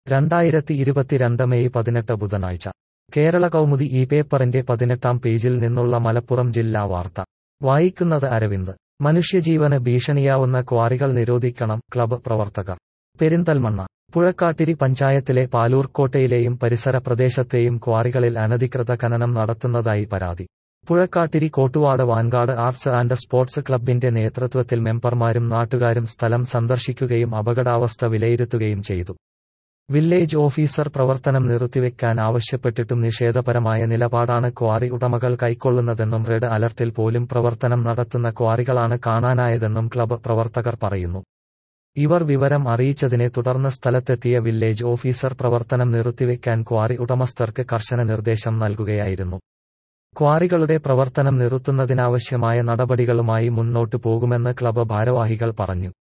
രണ്ടായിരത്തി ഇരുപത്തിരണ്ട് മെയ് പതിനെട്ട് ബുധനാഴ്ച കേരള കൗമുദി ഈ പേപ്പറിന്റെ പതിനെട്ടാം പേജിൽ നിന്നുള്ള മലപ്പുറം ജില്ലാ വാർത്ത വായിക്കുന്നത് അരവിന്ദ് മനുഷ്യജീവന് ഭീഷണിയാവുന്ന ക്വാറികൾ നിരോധിക്കണം ക്ലബ്ബ് പ്രവർത്തകർ പെരിന്തൽമണ്ണ പുഴക്കാട്ടിരി പഞ്ചായത്തിലെ പാലൂർക്കോട്ടയിലെയും പരിസര പ്രദേശത്തെയും ക്വാറികളിൽ അനധികൃത ഖനനം നടത്തുന്നതായി പരാതി Puzhakkattiri Kottuvad Vankad arts and sports ക്ലബിന്റെ നേതൃത്വത്തിൽ മെമ്പർമാരും നാട്ടുകാരും സ്ഥലം സന്ദർശിക്കുകയും അപകടാവസ്ഥ വിലയിരുത്തുകയും ചെയ്തു വില്ലേജ് ഓഫീസർ പ്രവർത്തനം നിർത്തിവെക്കാൻ ആവശ്യപ്പെട്ടിട്ടും നിഷേധപരമായ നിലപാടാണ് ക്വാറി ഉടമകൾ കൈക്കൊള്ളുന്നതെന്നും റെഡ് അലർട്ടിൽ പോലും പ്രവർത്തനം നടത്തുന്ന ക്വാറികളാണ് കാണാനായതെന്നും ക്ലബ്ബ് പ്രവർത്തകർ പറയുന്നു ഇവർ വിവരം അറിയിച്ചതിനെ തുടർന്ന് സ്ഥലത്തെത്തിയ വില്ലേജ് ഓഫീസർ പ്രവർത്തനം നിർത്തിവെക്കാൻ ക്വാറി ഉടമസ്ഥർക്ക് കർശന നിർദ്ദേശം നൽകുകയായിരുന്നു ക്വാറികളുടെ പ്രവർത്തനം നിർത്തുന്നതിനാവശ്യമായ നടപടികളുമായി മുന്നോട്ടു പോകുമെന്ന് ക്ലബ്ബ് ഭാരവാഹികൾ പറഞ്ഞു